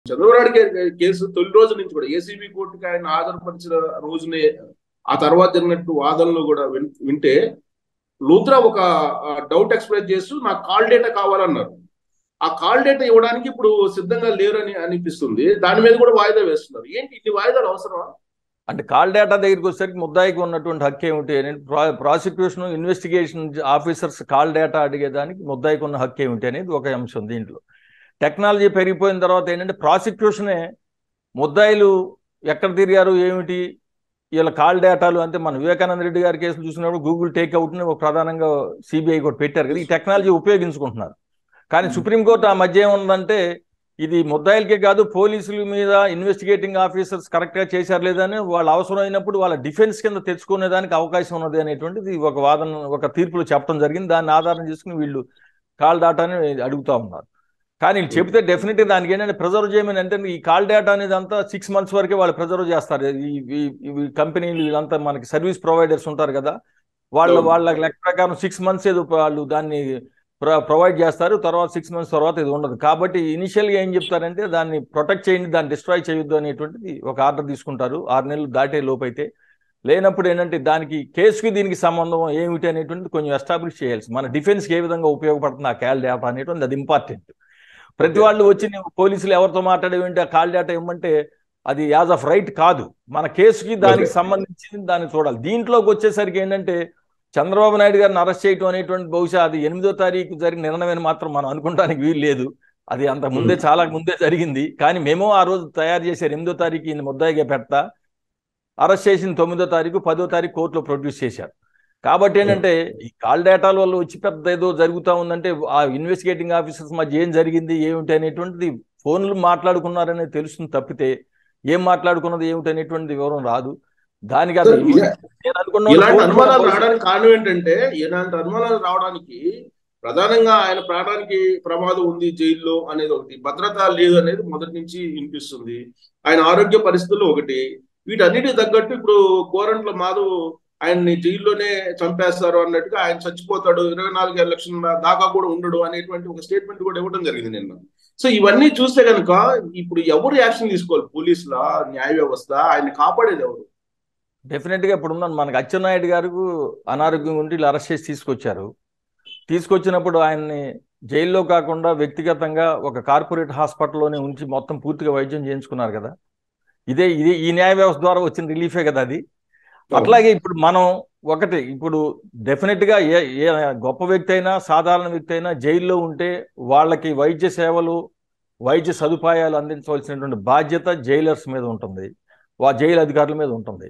చంద్రబాబు నాయుడు గారి కేసు తొలి రోజు నుంచి కూడా ఏసీబీ కోర్టుకి ఆయన హాజరుపరిచిన రోజునే ఆ తర్వాత జరిగినట్టు వాదనలు కూడా విన్- వింటే లూత్రా ఒక డౌట్ ఎక్స్ప్రెస్ చేస్తూ నాకు కాల్ డేటా కావాలన్నారు ఆ కాల్ డేటా ఇవ్వడానికి ఇప్పుడు సిద్ధంగా లేరని అనిపిస్తుంది దాని మీద కూడా వాయిదా వేస్తున్నారు ఏంటి ఇన్ని వాయిదాలు అవసరమా అంటే కాల్ డేటా దగ్గరికి వచ్చేసరికి ముద్దాయికి ఉన్నటువంటి హక్కు ఏమిటి అని ప్రా- prosecution investigation officers call data అడిగేదానికి ముద్దాయికి ఉన్న హక్కు ఏమిటి అనేది ఒక అంశం దీంట్లో టెక్నాలజీ పెరిగిపోయిన తర్వాత ఏంటంటే ప్రాసిక్యూషనే ముద్దాయిలు ఎక్కడ తిరిగారు ఏమిటి వీళ్ళ కాల్ డేటాలు అంటే మన వివేకానంద రెడ్డి గారి కేసులు చూసినప్పుడు గూగుల్ టేక్అవుట్ని ఒక ప్రధానంగా సిబిఐ కూడా పెట్టారు కదా ఈ టెక్నాలజీ ఉపయోగించుకుంటున్నారు కానీ సుప్రీంకోర్టు ఆ మధ్య ఏముందంటే ఇది ముద్దాయిలకే కాదు పోలీసుల మీద ఇన్వెస్టిగేటింగ్ ఆఫీసర్స్ కరెక్ట్గా చేశారు లేదని వాళ్ళ అవసరం అయినప్పుడు వాళ్ళ డిఫెన్స్ కింద తెచ్చుకునేదానికి అవకాశం ఉన్నది అనేటువంటిది ఒక వాదన ఒక తీర్పులో చెప్పడం జరిగింది దాన్ని ఆధారం చేసుకుని వీళ్ళు కాల్ డేటాని అడుగుతా ఉన్నారు కానీ వీళ్ళు చెబితే డెఫినెట్గా దానికి ఏంటంటే ప్రిజర్వ్ చేయమని అంటే ఈ కాల్ డేటా అనేది అంతా సిక్స్ మంత్స్ వరకే వాళ్ళు ప్రిజర్వ్ చేస్తారు ఈ ఈ- ఈ కంపెనీలు వీళ్ళంతా మనకి సర్వీస్ ప్రొవైడర్స్ ఉంటారు కదా వాళ్ళ అవును. వాళ్ళ లెక్క ప్రకారం సిక్స్ మంత్స్ ఏదో వాళ్ళు దాన్ని ప్రొవైడ్ చేస్తారు తర్వాత సిక్స్ మంత్స్ తర్వాత ఇది ఉండదు కాబట్టి ఇనిషియల్గా ఏం చెప్తారంటే దాన్ని ప్రొటెక్ట్ చేయండి దాన్ని డిస్ట్రాయ్ చేయొద్దు అనేటువంటిది ఒక ఆర్డర్ తీసుకుంటారు ఆరు నెలలు దాటే లోపు అయితే లేనప్పుడు ఏంటంటే దానికి కేసుకి దీనికి సంబంధం ఏమిటి అనేటువంటిది కొంచెం ఎస్టాబ్లిష్ చేయాల్సి మన డిఫెన్స్కి ఏ విధంగా ఉపయోగపడుతుంది ఆ కాల్ డేటా అనేటువంటిది అది ఇంపార్టెంట్ ప్రతి వాళ్ళు వచ్చి నువ్వు పోలీసులు ఎవరితో మాట్లాడేవింటే ఆ కాల్ డేటా ఇవ్వమంటే అది యాజ్ ఆఫ్ రైట్ కాదు మన కేసుకి దానికి Okay. సంబంధించింది దాన్ని చూడాలి దీంట్లోకి వచ్చేసరికి ఏంటంటే చంద్రబాబు నాయుడు గారిని అరెస్ట్ చేయడం అనేటువంటి బహుశా అది ఎనిమిదో తారీఖు జరిగిన నిర్ణయం మాత్రం మనం అనుకోవడానికి వీలు లేదు అది అంత ముందే చాలా ముందే జరిగింది కానీ మేము ఆ రోజు తయారు చేశారు ఎనిమిదో తారీఖు ఈయన ముద్దాయిగా పెడతా అరెస్ట్ చేసిన తొమ్మిదో తారీఖు పదో తారీఖు కోర్టులో ప్రొడ్యూస్ చేశారు కాబట్టి ఏంటంటే ఈ కాల్ డేటాల వల్ల వచ్చి పెద్ద ఏదో జరుగుతూ ఉందంటే ఆ ఇన్వెస్టిగేటింగ్ ఆఫీసర్స్ మధ్య ఏం జరిగింది ఏమిటి అనేటువంటిది ఫోన్లు మాట్లాడుకున్నారనేది తెలుస్తుంది తప్పితే ఏం మాట్లాడుకున్నది ఏమిటి అనేటువంటిది వివరం రాదు దానికి అది సార్, ఇదే- నేను అనుకున్న ఇలాంటి కోర్టు అనుమానాలు కూడా రావడానికి కారణం ఏంటంటే ఇలాంటి అనుమానాలు రావడానికి ప్రధానంగా ఆయన ప్రాణానికి ప్రమాదం ఉంది జైల్లో అనేది ఒకటి భద్రత లేదు అనేది మొదటి నుంచి వినిపిస్తుంది ఆయన ఆరోగ్య పరిస్థితులు ఒకటి వీటన్నిటికి తగ్గట్టు ఇప్పుడు కోరంట్ల మాధవ్ ఆయన్ని జైల్లోనే చంపేస్తారు అన్నట్టుగా ఆయన చచ్చిపోతాడు ఇరవై నాలుగు లక్షల దాకా కూడా ఉండడు అనేటువంటి ఒక స్టేట్మెంట్ కూడా ఇవ్వడం జరిగింది నిన్న సో ఇవన్నీ చూస్తే కనుక ఇప్పుడు ఎవరు యాక్షన్ తీసుకోవాలి పోలీసుల న్యాయ వ్యవస్థ ఆయన్ని కాపాడేది ఎవరు డెఫినెట్ గా ఇప్పుడు ఉన్నాను మనకి అచ్చెన్నాయుడు గారు అనారోగ్యం ఉండి వీళ్ళు అరెస్ట్ చేసి తీసుకొచ్చారు తీసుకొచ్చినప్పుడు ఆయన్ని జైల్లో కాకుండా వ్యక్తిగతంగా ఒక కార్పొరేట్ హాస్పిటల్లోనే ఉంచి మొత్తం పూర్తిగా వైద్యం చేయించుకున్నారు కదా ఇదే ఇది ఈ న్యాయ వ్యవస్థ ద్వారా వచ్చిన రిలీఫే కదా అది అట్లాగే ఇప్పుడు మనం ఒకటి ఇప్పుడు డెఫినెట్ గా ఏ ఏ గొప్ప వ్యక్తి అయినా సాధారణ వ్యక్తి అయినా జైల్లో ఉంటే వాళ్ళకి వైద్య సేవలు వైద్య సదుపాయాలు అందించవలసినటువంటి బాధ్యత జైలర్స్ మీద ఉంటుంది వా జైలు అధికారుల మీద ఉంటుంది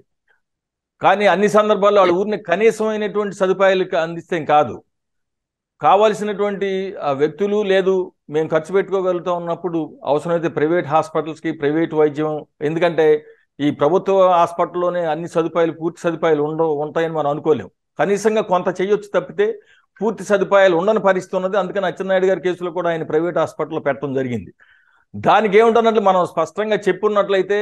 కానీ అన్ని సందర్భాల్లో వాళ్ళ ఊరిని కనీసమైనటువంటి సదుపాయాలు అందిస్తే కాదు కావాల్సినటువంటి ఆ వ్యక్తులు లేదు మేము ఖర్చు పెట్టుకోగలుగుతా ఉన్నప్పుడు అవసరమైతే ప్రైవేట్ హాస్పిటల్స్కి ప్రైవేట్ వైద్యం ఎందుకంటే ఈ ప్రభుత్వ హాస్పిటల్లోనే అన్ని సదుపాయాలు పూర్తి సదుపాయాలు ఉండవు ఉంటాయని మనం అనుకోలేం కనీసంగా కొంత చేయొచ్చు తప్పితే పూర్తి సదుపాయాలు ఉండని పరిస్థితి ఉన్నది అందుకని అచ్చెన్నాయుడు గారి కేసులో కూడా ఆయన ప్రైవేట్ హాస్పిటల్లో పెట్టడం జరిగింది దానికి ఏముంటున్నట్లు మనం స్పష్టంగా చెప్పున్నట్లయితే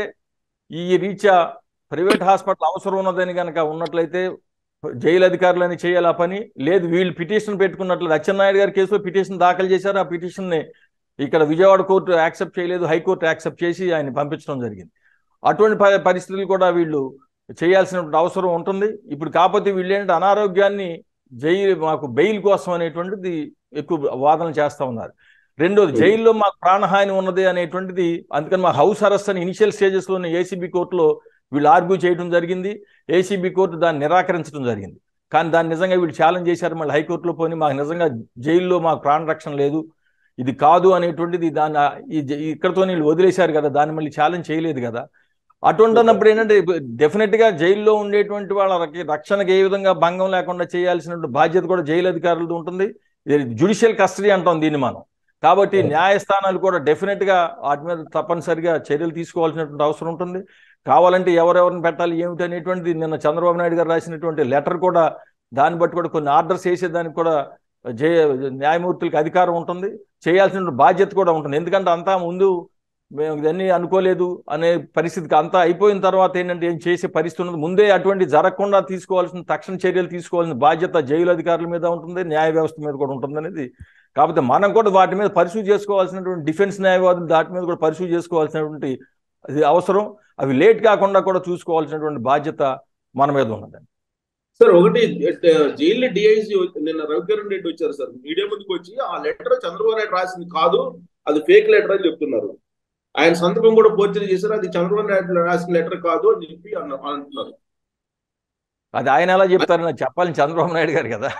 ఈ రీత్యా ప్రైవేట్ హాస్పిటల్ అవసరం ఉన్నదని కనుక ఉన్నట్లయితే జైలు అధికారులని చేయాలి ఆ పని లేదు వీళ్ళు పిటిషన్ పెట్టుకున్నట్లు అచ్చెన్నాయుడు గారి కేసులో పిటిషన్ దాఖలు చేశారు ఆ పిటిషన్ని ఇక్కడ విజయవాడ కోర్టు యాక్సెప్ట్ చేయలేదు హైకోర్టు యాక్సెప్ట్ చేసి ఆయన పంపించడం జరిగింది అటువంటి ప- పరిస్థితులు కూడా వీళ్ళు చేయాల్సినటువంటి అవసరం ఉంటుంది ఇప్పుడు కాకపోతే వీళ్ళు ఏంటంటే అనారోగ్యాన్ని జైలు మాకు బెయిల్ కోసం అనేటువంటిది ఎక్కువ వాదనలు చేస్తూ ఉన్నారు రెండోది జైల్లో మాకు ప్రాణహాని ఉన్నది అనేటువంటిది అందుకని మా హౌస్ అరెస్ట్ అని ఇనిషియల్ స్టేజెస్లోనే ఏసీబీ కోర్టులో వీళ్ళు ఆర్గ్యూ చేయడం జరిగింది ఏసీబీ కోర్టు దాన్ని నిరాకరించడం జరిగింది కానీ దాన్ని నిజంగా వీళ్ళు ఛాలెంజ్ చేశారు మళ్ళీ హైకోర్టులో పోయి మాకు నిజంగా జైల్లో మాకు ప్రాణ రక్షణ లేదు ఇది కాదు అనేటువంటిది దాన్ని ఈ జ- ఇక్కడతో వీళ్ళు వదిలేశారు కదా దాన్ని మళ్ళీ ఛాలెంజ్ చేయలేదు కదా అటువంటి ఉన్నప్పుడు ఏంటంటే డెఫినెట్ గా జైల్లో ఉండేటువంటి వాళ్ళకి రక్షణకి ఏ విధంగా భంగం లేకుండా చేయాల్సినటువంటి బాధ్యత కూడా జైలు అధికారులది ఉంటుంది జుడిషియల్ కస్టడీ అంటాం దీన్ని మనం కాబట్టి అవును. న్యాయస్థానాలు కూడా డెఫినెట్ గా వాటి మీద తప్పనిసరిగా చర్యలు తీసుకోవాల్సినటువంటి అవసరం ఉంటుంది కావాలంటే ఎవరెవరిని పెట్టాలి ఏమిటి అనేటువంటిది నిన్న చంద్రబాబు నాయుడు గారు రాసినటువంటి లెటర్ కూడా దాన్ని బట్టి కూడా కొన్ని ఆర్డర్స్ వేసేదానికి కూడా జే న్యాయమూర్తులకు అధికారం ఉంటుంది చేయాల్సిన బాధ్యత కూడా ఉంటుంది ఎందుకంటే అంతా ముందు మేము ఇదన్నీ అనుకోలేదు అనే పరిస్థితికి అంతా అయిపోయిన తర్వాత ఏంటంటే ఏం చేసే పరిస్థితి ఉన్నది ముందే అటువంటి జరగకుండా తీసుకోవాల్సిన తక్షణ చర్యలు తీసుకోవాల్సిన బాధ్యత జైలు అధికారుల మీద ఉంటుంది న్యాయ వ్యవస్థ మీద కూడా ఉంటుంది అనేది కాకపోతే మనం కూడా వాటి మీద పరిశీలి చేసుకోవాల్సినటువంటి డిఫెన్స్ న్యాయవాదులు దాటి మీద కూడా పరిశీలి చేసుకోవాల్సినటువంటి అది అవసరం అవి లేట్ కాకుండా కూడా చూసుకోవాల్సినటువంటి బాధ్యత మన మీద ఉన్నదండి సార్ ఒకటి జైలు డిఐజీ నిన్న రవికిరణ్ రెడ్డి వచ్చారు సార్ మీడియా ముందుకు వచ్చి ఆ లెటర్ చంద్రబాబు నాయుడు రాసింది కాదు అది ఫేక్ లెటర్ అని చెప్తున్నారు ఆయన సంతకం కూడా పోర్చరీ చేశారు అది చంద్రబాబు నాయుడు రాసిన లెటర్ కాదు అని చెప్పి అన్న- అంటున్నారు అది ఆయన ఎలా చెప్తారు నాకు చెప్పాలని చంద్రబాబు నాయుడు గారు కదా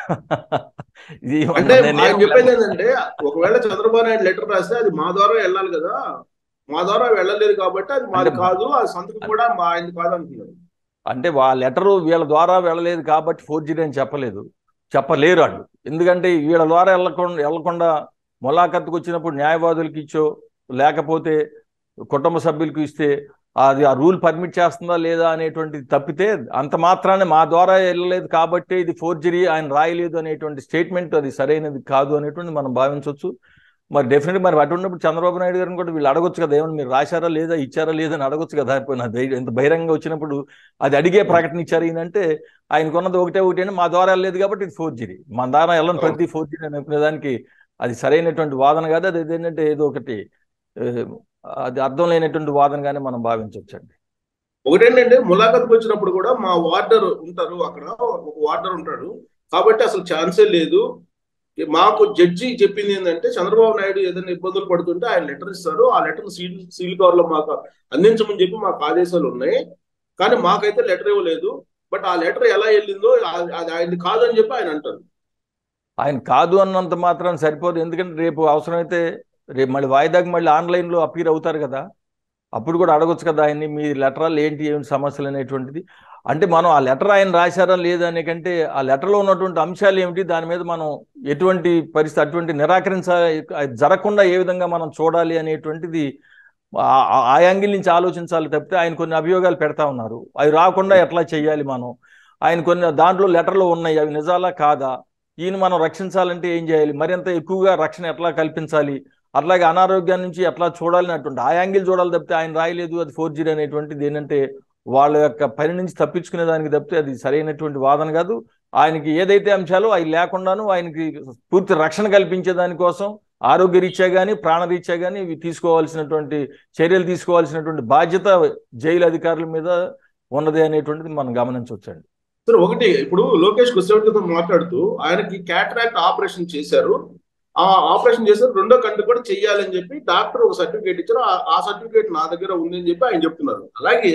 ఇది అంటే నేను- ఆయన చెప్పేది ఏంటంటే ఒకవేళ చంద్రబాబు నాయుడు లెటర్ రాస్తే అది మా ద్వారా వెళ్ళాలి కదా మా ద్వారా వెళ్ళలేదు కాబట్టి అది మాది అంటే- కాదు ఆ సంతకం కూడా మా ఆయనది కాదు అంటున్నారు అంటే వాళ్ళ లెటరు వీళ్ళ ద్వారా వెళ్ళలేదు కాబట్టి ఫోర్జరీ అని చెప్పలేదు చెప్పలేరు వాళ్ళు ఎందుకంటే వీళ్ళ ద్వారా వెళ్ళకుండా వెళ్ళకుండా ములాఖత్తుకు వచ్చినప్పుడు న్యాయవాదులకి ఇచ్చో లేకపోతే కుటుంబ సభ్యులకు ఇస్తే అది ఆ రూల్ పర్మిట్ చేస్తుందా లేదా అనేటువంటిది తప్పితే అంత మాత్రాన్ని మా ద్వారా వెళ్ళలేదు కాబట్టి ఇది ఫోర్జరీ ఆయన రాయలేదు అనేటువంటి స్టేట్మెంట్ అది సరైనది కాదు అనేటువంటి మనం భావించవచ్చు మరి డెఫినెట్ మరి అటు ఉన్నప్పుడు చంద్రబాబు నాయుడు గారిని కూడా వీళ్ళు అడగొచ్చు కదా ఏమన్నా మీరు రాశారా లేదా ఇచ్చారా లేదా అని అడగొచ్చు కదా పోయిన ఇంత బహిరంగంగా వచ్చినప్పుడు అది అడిగే ప్రకటన ఇచ్చారు ఈయనంటే ఆయనకున్నది ఒకటే ఒకటి అంటే మా ద్వారా వెళ్ళలేదు కాబట్టి ఇది ఫోర్జరీ మన ద్వారా వెళ్ళని ప్రతి ఫోర్జరీ అని అనుకునే దానికి అది సరైనటువంటి వాదన కాదు అది ఏంటంటే ఏదో ఒకటి ఆ, అది అర్థం లేనటువంటి వాదనగానే మనం భావించవచ్చండి ఒకటేంటంటే ములాఖత్కి వచ్చినప్పుడు కూడా మా వార్డర్ ఉంటారు అక్కడ ఒక వార్డర్ ఉంటాడు కాబట్టి అసలు ఛాన్సే లేదు మాకు జడ్జి చెప్పింది ఏంటంటే చంద్రబాబు నాయుడు ఏదైనా ఇబ్బందులు పడుతుంటే ఆయన లెటర్ ఇస్తారు ఆ లెటర్ సీల్ సీల్ కవర్ లో మాకు అందించమని చెప్పి మాకు ఆదేశాలు ఉన్నాయి కానీ మాకైతే లెటర్ ఇవ్వలేదు బట్ ఆ లెటర్ ఎలా వెళ్ళిందో ఆ- అది ఆయనది కాదని చెప్పి ఆయన అంటారు ఆయన కాదు అన్నంత మాత్రం సరిపోదు ఎందుకంటే రేపు అవసరమైతే రేపు మళ్ళీ వాయిదాకి మళ్ళీ ఆన్లైన్లో అపీర్ అవుతారు కదా అప్పుడు కూడా అడగొచ్చు కదా ఆయన్ని మీ లెటరాలు ఏంటి ఏమి సమస్యలు అనేటువంటిది అంటే మనం ఆ లెటర్ ఆయన రాశారా లేదా అనే కంటే ఆ లెటర్లో ఉన్నటువంటి అంశాలు ఏమిటి దాని మీద మనం ఎటువంటి పరిస్థితి అటువంటి నిరాకరించ అది జరగకుండా ఏ విధంగా మనం చూడాలి అనేటువంటిది ఆ- ఆ- ఆ యాంగిల్ నుంచి ఆలోచించాలి తప్పితే ఆయన కొన్ని అభియోగాలు పెడతా ఉన్నారు అవి రాకుండా ఎట్లా చేయాలి మనం ఆయన కొన్ని దాంట్లో లెటర్లు ఉన్నాయి అవి నిజాలా కాదా ఈయన మనం రక్షించాలంటే ఏం చేయాలి మరింత ఎక్కువగా రక్షణ ఎట్లా కల్పించాలి అట్లాగే అనారోగ్యం నుంచి ఎట్లా చూడాలి అటువంటి ఆ యాంగిల్ చూడాలి తప్పితే ఆయన రాయలేదు అది ఫోర్ జీరో అనేటువంటిది ఏంటంటే వాళ్ళ యొక్క పని నుంచి తప్పించుకునే దానికి తప్పితే అది సరైనటువంటి వాదన కాదు ఆయనకి ఏదైతే అంశాలు అవి లేకుండాను ఆయనకి పూర్తి రక్షణ కల్పించే దానికోసం ఆరోగ్య రీత్యా కానీ ప్రాణరీత్యా కానీ ఇవి తీసుకోవాల్సినటువంటి చర్యలు తీసుకోవాల్సినటువంటి బాధ్యత జైలు అధికారుల మీద ఉన్నది అనేటువంటిది మనం గమనించవచ్చండి సార్ ఒకటి ఇప్పుడు లోకేష్ గుస్సేవటితో మాట్లాడుతూ ఆయనకి క్యాటరాక్ట్ ఆపరేషన్ చేశారు ఆ ఆపరేషన్ చేశారు రెండో కంటి కూడా చెయ్యాలని చెప్పి డాక్టర్ ఒక సర్టిఫికేట్ ఇచ్చారు ఆ- ఆ సర్టిఫికేట్ నా దగ్గర ఉంది అని చెప్పి ఆయన చెప్తున్నారు అలాగే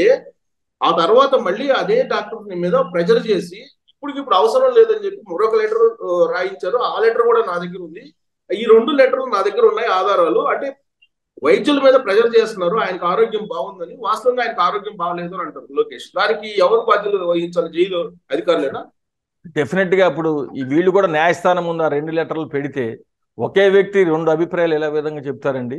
ఆ తర్వాత మళ్ళీ అదే డాక్టర్ మీద ప్రెజర్ చేసి ఇప్పటికి ఇప్పుడు అవసరం లేదని చెప్పి మరొక లెటర్ రాయించారు ఆ లెటర్ కూడా నా దగ్గర ఉంది ఈ రెండు లెటర్లు నా దగ్గర ఉన్నాయి ఆధారాలు అంటే వైద్యుల మీద ప్రెజర్ చేస్తున్నారు ఆయనకు ఆరోగ్యం బాగుందని వాస్తవంగా ఆయనకు ఆరోగ్యం బాగలేదు అని అంటారు లోకేష్ దానికి ఎవరు బాధ్యతలు వహించాలి జైలు అధికారులేనా డెఫినెట్ గా ఇప్పుడు ఈ వీళ్ళు కూడా న్యాయస్థానం ముందు ఆ రెండు లెటర్లు పెడితే ఒకే వ్యక్తి రెండు అభిప్రాయాలు ఎలా విధంగా చెప్తారండి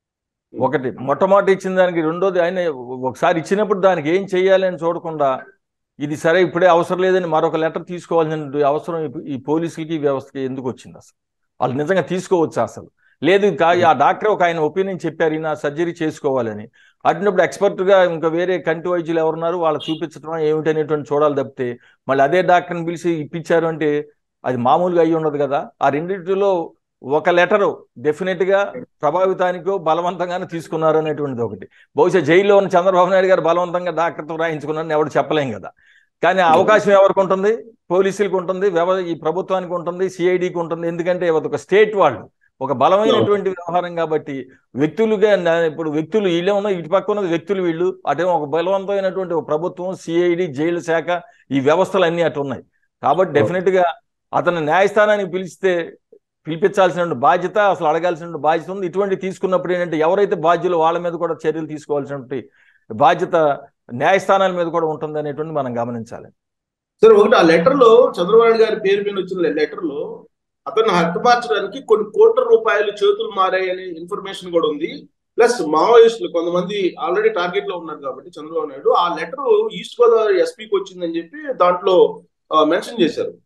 ఒకటి మొట్టమొదటి ఇచ్చిన దానికి రెండోది ఆయన ఒకసారి ఇచ్చినప్పుడు దానికి ఏం చేయాలి అని చూడకుండా ఇది సరే ఇప్పుడే అవసరం లేదని మరొక లెటర్ తీసుకోవాల్సిన అవసరం ఈ- ఈ పోలీసులకి ఈ వ్యవస్థకి ఎందుకు వచ్చింది అసలు వాళ్ళు నిజంగా తీసుకోవచ్చు అసలు లేదు కా ఆ డాక్టర్ ఒక ఆయన ఒపీనియన్ చెప్పారు ఈయన సర్జరీ చేసుకోవాలని అటునప్పుడు expert గా ఇంకా వేరే కంటి వైద్యులు ఎవరున్నారు వాళ్ళు చూపించడం ఏమిటి అనేటువంటి చూడాలి తప్పితే మళ్ళీ అదే డాక్టర్ని పిలిచి ఇప్పించారు అంటే అది మామూలుగా అయ్యి ఉండదు కదా ఆ రెండింటిలో ఒక లెటరు డెఫినెట్ గా ప్రభావితానికో బలవంతంగానే తీసుకున్నారు అనేటువంటిది ఒకటి బహుశా జైల్లో ఉన్న చంద్రబాబు నాయుడు గారు బలవంతంగా డాక్టర్తో రాయించుకున్నారని ఎవరు చెప్పలేం కదా కానీ ఆ అవకాశం ఎవరికి ఉంటుంది పోలీసులకు ఉంటుంది వ్యవ ఈ ప్రభుత్వానికి ఉంటుంది సిఐడికి ఉంటుంది ఎందుకంటే అది ఒక స్టేట్ వాళ్ళు ఒక బలమైనటువంటి వ్యవహారం కాబట్టి వ్యక్తులుగా నా- ఇప్పుడు వ్యక్తులు వీళ్ళే ఉన్న ఇటు పక్క ఉన్నది వ్యక్తులు వీళ్ళు అటేమో ఒక బలవంతమైనటువంటి ఒక ప్రభుత్వం సిఐడి జైలు శాఖ ఈ వ్యవస్థలు అన్ని అటు ఉన్నాయి కాబట్టి డెఫినెట్ గా అతను న్యాయస్థానానికి పిలిస్తే పిలిపించాల్సిన బాధ్యత అసలు అడగాల్సిన బాధ్యత ఉంది ఇటువంటి తీసుకున్నప్పుడు ఏంటంటే ఎవరైతే బాధ్యులు వాళ్ళ మీద కూడా చర్యలు తీసుకోవాల్సినటువంటి బాధ్యత న్యాయస్థానాల మీద కూడా ఉంటుంది అనేటువంటి మనం గమనించాలి సరే ఒకటి ఆ లెటర్ లో చంద్రబాబు నాయుడు గారి పేరు మీద వచ్చిన లెటర్ లో అతను హతమార్చడానికి కొన్ని కోట్ల రూపాయలు చేతులు మారాయనే ఇన్ఫర్మేషన్ కూడా ఉంది ప్లస్ మావోయిస్టులు కొంతమంది ఆల్రెడీ టార్గెట్ లో ఉన్నారు కాబట్టి చంద్రబాబు నాయుడు ఆ లెటర్ ఈస్ట్ గోదావరి ఎస్పీకి వచ్చిందని చెప్పి దాంట్లో మెన్షన్ చేశారు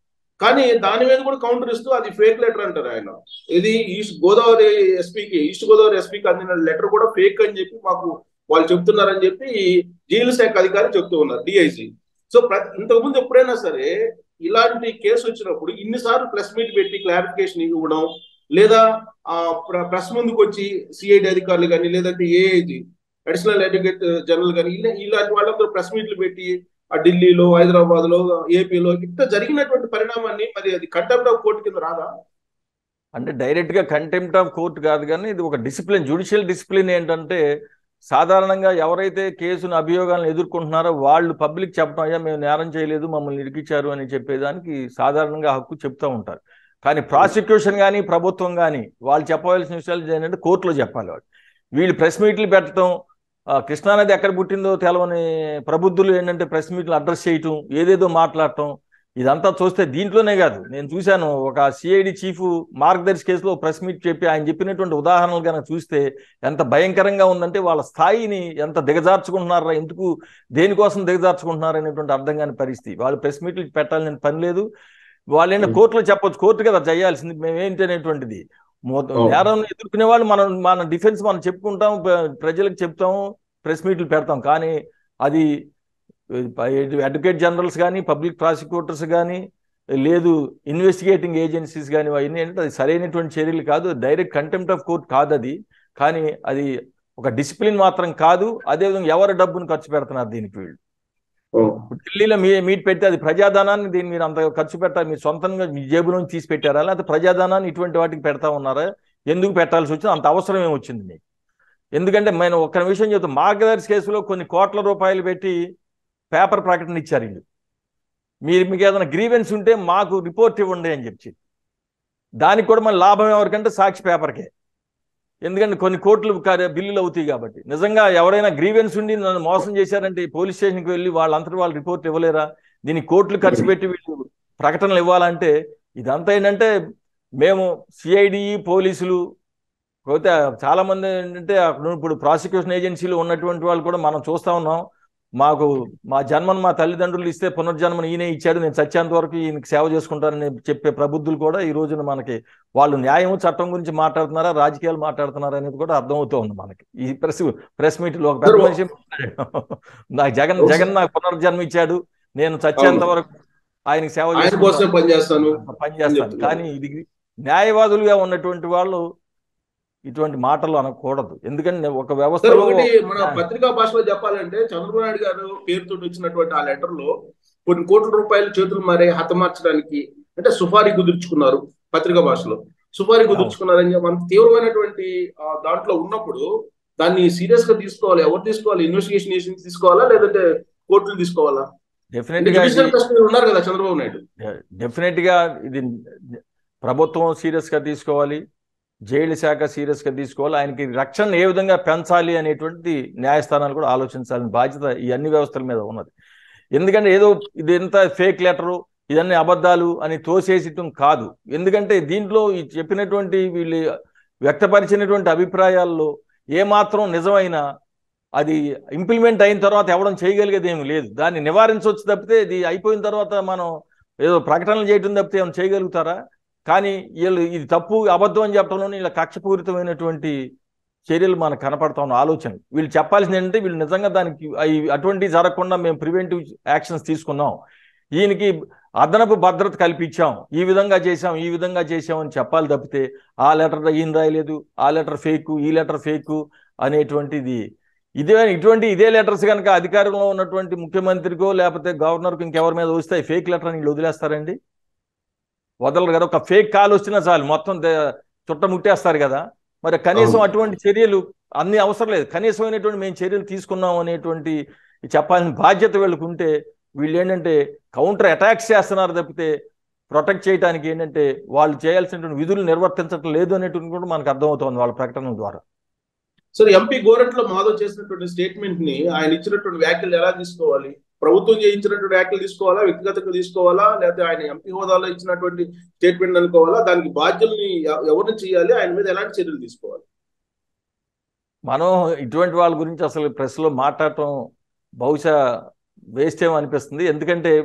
కానీ దాని మీద కూడా కౌంటర్ ఇస్తూ అది ఫేక్ లెటర్ అంటారు ఆయన ఇది ఈస్ట్ గోదావరి ఎస్పీకి ఈస్ట్ గోదావరి ఎస్పీకి అందిన లెటర్ కూడా ఫేక్ అని చెప్పి మాకు వాళ్ళు చెప్తున్నారని చెప్పి జైలు శాఖ అధికారి చెప్తూ ఉన్నారు డిఐజీ సో ఇంతకుముందు ఎప్పుడైనా సరే ఇలాంటి కేసు వచ్చినప్పుడు ఇన్నిసార్లు ప్రెస్ మీట్ పెట్టి క్లారిఫికేషన్ ఇవ్వడం లేదా ప్రెస్ ముందుకు వచ్చి సిఐడి అధికారులు కానీ లేదంటే ఏఐజీ అడిషనల్ అడ్వకేట్ జనరల్ కానీ ఇలా ఇలాంటి వాళ్ళందరూ ప్రెస్ మీట్లు పెట్టి ఆ ఢిల్లీలో హైదరాబాద్ లో ఏపీలో ఇట్లా జరిగినటువంటి పరిణామాన్ని మరి అది కంటెంప్ట్ ఆఫ్ కోర్టు కింద రాదా అంటే డైరెక్ట్ గా కంటెంప్ట్ ఆఫ్ కోర్టు కాదు కానీ ఇది ఒక డిసిప్లిన్ జ్యుడిషియల్ డిసిప్లిన్ ఏంటంటే సాధారణంగా ఎవరైతే కేసును అభియోగాలను ఎదుర్కొంటున్నారో వాళ్ళు పబ్లిక్ చెప్పడం అయ్యా మేము నేరం చేయలేదు మమ్మల్ని ఇరికిచ్చారు అని చెప్పేదానికి సాధారణంగా హక్కు చెప్తూ ఉంటారు కానీ ప్రాసిక్యూషన్ కానీ ప్రభుత్వం కానీ వాళ్ళు చెప్పవలసిన విషయాలు ఏంటంటే కోర్టులో చెప్పాలి వాళ్ళు వీళ్ళు ప్రెస్ మీట్లు పెట్టడం కృష్ణానది ఎక్కడ పుట్టిందో తెలవని ప్రబుద్ధులు ఏంటంటే ప్రెస్ మీట్లు అడ్రస్ చేయటం ఏదేదో మాట్లాడటం ఇదంతా చూస్తే దీంట్లోనే కాదు నేను చూశాను ఒక సిఐడి చీఫ్ మార్గదర్శి కేసులో ప్రెస్ మీట్ చెప్పి ఆయన చెప్పినటువంటి ఉదాహరణలు కనుక చూస్తే ఎంత భయంకరంగా ఉందంటే వాళ్ళ స్థాయిని ఎంత దిగజార్చుకుంటున్నారా ఎందుకు దేనికోసం దిగజార్చుకుంటున్నారు అనేటువంటి అర్థం కాని పరిస్థితి వాళ్ళు ప్రెస్ మీట్లు పెట్టాలని పని లేదు వాళ్ళైనా కోర్టులో చెప్పొచ్చు కోర్టు కదా చేయాల్సింది మేమేంటి అనేటువంటిది నేరం ఎదుర్కొనే వాళ్ళు మనం మన డిఫెన్స్ మనం చెప్పుకుంటాం ప్రజలకు చెప్తాం ప్రెస్ మీట్లు పెడతాం కానీ అది అడ్వకేట్ జనరల్స్ కానీ పబ్లిక్ ప్రాసిక్యూటర్స్ కానీ లేదు ఇన్వెస్టిగేటింగ్ ఏజెన్సీస్ కానీ అవన్నీ అంటే అది సరైనటువంటి చర్యలు కాదు డైరెక్ట్ కంటెంప్ట్ ఆఫ్ కోర్ట్ కాదు అది కానీ అది ఒక డిసిప్లిన్ మాత్రం కాదు అదేవిధంగా ఎవరి డబ్బును ఖర్చు పెడుతున్నారు దీనికి వీళ్ళు ఢిల్లీలో మీ మీట్ పెడితే అది ప్రజాధనాన్ని దీన్ని మీరు అంత ఖర్చు పెట్టాలి మీరు సొంతంగా మీ జేబు నుంచి తీసి పెట్టారా లేకపోతే ప్రజాధనాన్ని ఇటువంటి వాటికి పెడతా ఉన్నారా ఎందుకు పెట్టాల్సి వచ్చింది అంత అవసరం ఏమొచ్చింది మీకు ఎందుకంటే నేను ఒక్క విషయం చెప్తాను మార్గదర్శి కేసులో కొన్ని కోట్ల రూపాయలు పెట్టి పేపర్ ప్రకటన ఇచ్చారు వీళ్ళు మీరు మీకు ఏదైనా గ్రీవెన్స్ ఉంటే మాకు రిపోర్ట్ ఇవ్వండి అని చెప్పి దానికి కూడా మన లాభం ఎవరికంటే సాక్షి పేపర్కే ఎందుకంటే కొన్ని కోట్లు బిల్లులు అవుతాయి కాబట్టి నిజంగా ఎవరైనా గ్రీవెన్స్ ఉండి నన్ను మోసం చేశారంటే పోలీస్ స్టేషన్కి వెళ్ళి వాళ్ళంతటి వాళ్ళు రిపోర్ట్ ఇవ్వలేరా దీనికి కోట్లు ఖర్చు పెట్టి వీళ్ళు ప్రకటనలు ఇవ్వాలంటే ఇదంతా ఏంటంటే మేము సిఐడి పోలీసులు పోతే చాలా మంది ఏంటంటే ఇప్పుడు ప్రాసిక్యూషన్ ఏజెన్సీలో ఉన్నటువంటి వాళ్ళు కూడా మనం చూస్తా ఉన్నాం మాకు మా జన్మను మా తల్లిదండ్రులు ఇస్తే పునర్జన్మను ఈయనే ఇచ్చాడు నేను చచ్చేంత వరకు ఈయనకి సేవ చేసుకుంటానని చెప్పే ప్రబుద్ధులు కూడా ఈ రోజున మనకి వాళ్ళు న్యాయం చట్టం గురించి మాట్లాడుతున్నారా రాజకీయాలు మాట్లాడుతున్నారా అనేది కూడా అర్థమవుతూ ఉంది మనకి ఈ ప్రెస్ ప్రెస్ మీట్లో ఒక పెద్ద మనిషి నాకు జగన్ జగన్ నాకు పునర్జన్మ ఇచ్చాడు నేను చచ్చేంత వరకు ఆయనకి సేవ పనిచేస్తాను పనిచేస్తాను కానీ ఇది న్యాయవాదులుగా ఉన్నటువంటి వాళ్ళు ఇటువంటి మాటలు అనకూడదు ఎందుకంటే ఒక వ్యవస్థలో మన పత్రికా భాషలో చెప్పాలంటే చంద్రబాబు నాయుడు గారు పేరుతో వచ్చినటువంటి ఆ లెటర్ లో కొన్ని కోట్ల రూపాయలు చేతులు మారే హతమార్చడానికి అంటే సుఫారీ కుదుర్చుకున్నారు పత్రికా భాషలో సుఫారీ కుదుర్చుకున్నారని చెప్పి అంత తీవ్రమైనటువంటి దాంట్లో ఉన్నప్పుడు దాన్ని సీరియస్ గా తీసుకోవాలి ఎవరు తీసుకోవాలి ఇన్వెస్టిగేషన్ ఏజెన్సీ తీసుకోవాలా లేదంటే కోర్టులు తీసుకోవాలా డెఫినెట్ గా ఉన్నారు కదా చంద్రబాబు నాయుడు డెఫినెట్ గా ఇది ప్రభుత్వం సీరియస్ గా తీసుకోవాలి జైలు శాఖ సీరియస్గా తీసుకోవాలి ఆయనకి రక్షణ ఏ విధంగా పెంచాలి అనేటువంటి న్యాయస్థానాలు కూడా ఆలోచించాలని బాధ్యత ఈ అన్ని వ్యవస్థల మీద ఉన్నది ఎందుకంటే ఏదో ఇది ఎంత ఫేక్ లెటరు ఇదన్నీ అబద్ధాలు అని తోసేయటం కాదు ఎందుకంటే దీంట్లో చెప్పినటువంటి వీళ్ళు వ్యక్తపరిచినటువంటి అభిప్రాయాల్లో ఏమాత్రం నిజమైన అది ఇంప్లిమెంట్ అయిన తర్వాత ఎవడం చేయగలిగేది ఏమి లేదు దాన్ని నివారించవచ్చు తప్పితే ఇది అయిపోయిన తర్వాత మనం ఏదో ప్రకటనలు చేయటం తప్పితే ఏమైనా చేయగలుగుతారా కానీ వీళ్ళు ఇది తప్పు అబద్ధం అని చెప్పడంలోనే ఇలా కక్షపూరితమైనటువంటి చర్యలు మనకు కనపడతా ఉన్న ఆలోచనలు వీళ్ళు చెప్పాల్సింది ఏంటంటే వీళ్ళు నిజంగా దానికి అటువంటి జరగకుండా మేము ప్రివెంటివ్ యాక్షన్స్ తీసుకున్నాం ఈయనకి అదనపు భద్రత కల్పించాం ఈ విధంగా చేసాం ఈ విధంగా చేసాం అని చెప్పాలి తప్పితే ఆ లెటర్ ఈయన రాయలేదు ఆ లెటర్ ఫేకు ఈ లెటర్ ఫేకు అనేటువంటిది ఇదే ఇటువంటి ఇదే లెటర్స్ కనుక అధికారంలో ఉన్నటువంటి ముఖ్యమంత్రికో లేకపోతే గవర్నర్కి ఇంకెవరి మీద వస్తే ఫేక్ లెటర్ అని వదిలేస్తారండి వదలరు కదా ఒక ఫేక్ కాల్ వచ్చినా చాలు మొత్తం చుట్టముట్టేస్తారు కదా మరి కనీసం అటువంటి చర్యలు అన్ని అవసరం లేదు కనీసమైనటువంటి మేము చర్యలు తీసుకున్నాం అనేటువంటి చెప్పాల్సిన బాధ్యత వీళ్ళకు ఉంటే వీళ్ళు ఏంటంటే కౌంటర్ అటాక్స్ చేస్తున్నారు తప్పితే ప్రొటెక్ట్ చేయడానికి ఏంటంటే వాళ్ళు చేయాల్సినటువంటి విధులు నిర్వర్తించడం లేదు అనేటువంటి కూడా మనకు అర్థమవుతోంది వాళ్ళ ప్రకటనల ద్వారా సరే ఎంపీ గోరంట్లో మాధవ్ చేసినటువంటి స్టేట్మెంట్ ని ఆయన ఇచ్చినటువంటి వ్యాఖ్యలు ఎలా తీసుకోవాలి ప్రభుత్వం చేయించినటువంటి వ్యాఖ్యలు తీసుకోవాలా వ్యక్తిగతంగా తీసుకోవాలా లేకపోతే ఆయన ఎంపీ హోదాలో ఇచ్చినటువంటి స్టేట్మెంట్ అనుకోవాలా దానికి బాధ్యుల్ని ఎవరిని చేయాలి ఆయన మీద ఎలాంటి చర్యలు తీసుకోవాలి మనం ఇటువంటి వాళ్ళ గురించి అసలు ప్రెస్లో మాట్లాడటం బహుశా వేస్ట్ ఏమో అనిపిస్తుంది ఎందుకంటే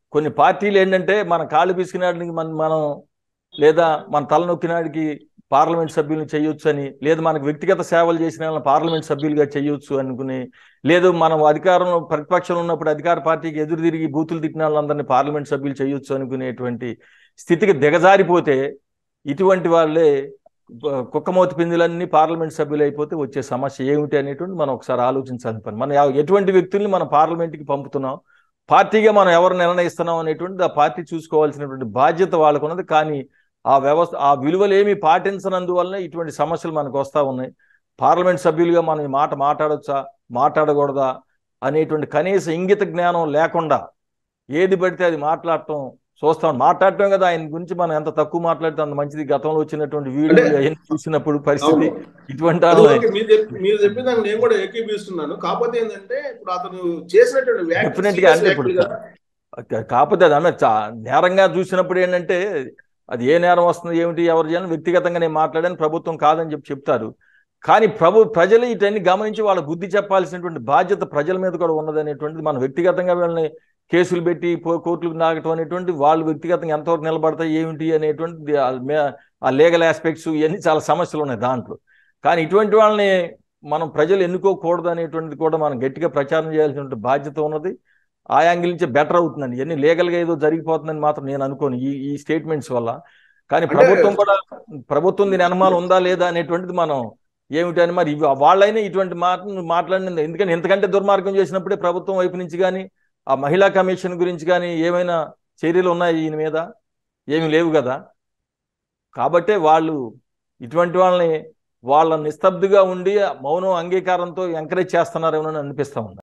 కొన్ని పార్టీలు ఏంటంటే మన కాళ్ళు పిసికినాడికి మన మనం లేదా మన తలనొక్కినాడికి పార్లమెంట్ సభ్యులను చేయొచ్చు అని లేదు మనకు వ్యక్తిగత సేవలు చేసిన వాళ్ళని పార్లమెంట్ సభ్యులుగా చేయొచ్చు అనుకుని లేదు మనం అధికారంలో ప్రతిపక్షంలో ఉన్నప్పుడు అధికార పార్టీకి ఎదురు తిరిగి బూతులు తిట్టిన వాళ్ళందరినీ పార్లమెంట్ సభ్యులు చేయొచ్చు అనుకునేటువంటి స్థితికి దిగజారిపోతే ఇటువంటి వాళ్ళే బ- కుక్కమోతి పిందులన్నీ పార్లమెంట్ సభ్యులు అయిపోతే వచ్చే సమస్య ఏమిటి అనేటువంటి మనం ఒకసారి ఆలోచించాల్సిన పని మనం ఎవ- ఎటువంటి వ్యక్తుల్ని మనం పార్లమెంట్కి పంపుతున్నాం పార్టీగా మనం ఎవరు నిర్ణయిస్తున్నాం అనేటువంటిది ఆ పార్టీ చూసుకోవాల్సినటువంటి బాధ్యత వాళ్ళకు ఉన్నది కానీ ఆ వ్యవస్థ ఆ విలువలు ఏమి పాటించనందువల్లనే ఇటువంటి సమస్యలు మనకు వస్తూ ఉన్నాయి పార్లమెంట్ సభ్యులుగా మనం ఈ మాట మాట్లాడొచ్చా మాట్లాడకూడదా అనేటువంటి కనీస ఇంగిత జ్ఞానం లేకుండా ఏది పడితే అది మాట్లాడటం చూస్తాం మాట్లాడటం కదా ఆయన గురించి మనం ఎంత తక్కువ మాట్లాడితే అంత మంచిది గతంలో వచ్చినటువంటి వీడియో అంటే- అవన్నీ చూసినప్పుడు పరిస్థితి అవును. ఇటువంటి అది వాళ్ళని ఓకే, మీరు చెప్పి- మీరు చెప్పిన దాన్ని నేను కూడా ఏకీపిస్తున్నాను కాకపోతే ఏంటంటే ఇప్పుడు అతను చేసినటువంటి వ్యాఖ్య Definitely గా అంటే serious ఇప్పుడు వ్యాఖ్యలు కదా. కా- కాకపోతే అది అన్న చా- నేరంగా చూసినప్పుడు ఏంటంటే అది ఏ నేరం వస్తుంది ఏమిటి ఎవరు చేయాలని వ్యక్తిగతంగా నేను మాట్లాడాను ప్రభుత్వం కాదని చెప్పి చెప్తారు కానీ ప్రభు ప్రజలు ఇటన్ని గమనించి వాళ్ళ బుద్ధి చెప్పాల్సినటువంటి బాధ్యత ప్రజల మీద కూడా ఉన్నదనేటువంటిది మనం వ్యక్తిగతంగా వీళ్ళని కేసులు పెట్టి పో- కోర్టులకు నాగటం అనేటువంటి వాళ్ళు వ్యక్తిగతంగా ఎంతవరకు నిలబడతాయి ఏమిటి అనేటువంటి ఆ మే- ఆ లీగల్ ఆస్పెక్ట్స్ ఇవన్నీ చాలా సమస్యలు ఉన్నాయి దాంట్లో కానీ ఇటువంటి వాళ్ళని మనం ప్రజలు ఎన్నుకోకూడదు అనేటువంటిది కూడా మనం గట్టిగా ప్రచారం చేయాల్సినటువంటి బాధ్యత ఉన్నది ఆ యాంగిల్ నుంచి బెటర్ అవుతుందండి ఇవన్నీ లీగల్గా ఏదో జరిగిపోతుందని మాత్రం నేను అనుకోను ఈ ఈ స్టేట్మెంట్స్ వల్ల కానీ అంటే- ప్రభుత్వం కూడా ప్రభుత్వం దీని అనుమానం ఉందా లేదా అనేటువంటిది మనం ఏమిటని మరి ఇవి- వాళ్ళైనా ఇటువంటి మాట మాట్లాడిన ఎందుకంటే ఎంతకంటే దుర్మార్గం చేసినప్పుడే ప్రభుత్వం వైపు నుంచి కానీ ఆ మహిళా కమిషన్ గురించి కానీ ఏమైనా చర్యలు ఉన్నాయి ఈయన మీద ఏమి లేవు కదా కాబట్టే వాళ్ళు ఇటువంటి వాళ్ళని వాళ్ళ నిస్తబ్దుగా ఉండి మౌనం అంగీకారంతో ఎంకరేజ్ చేస్తున్నారేమో అని అనిపిస్తా ఉంది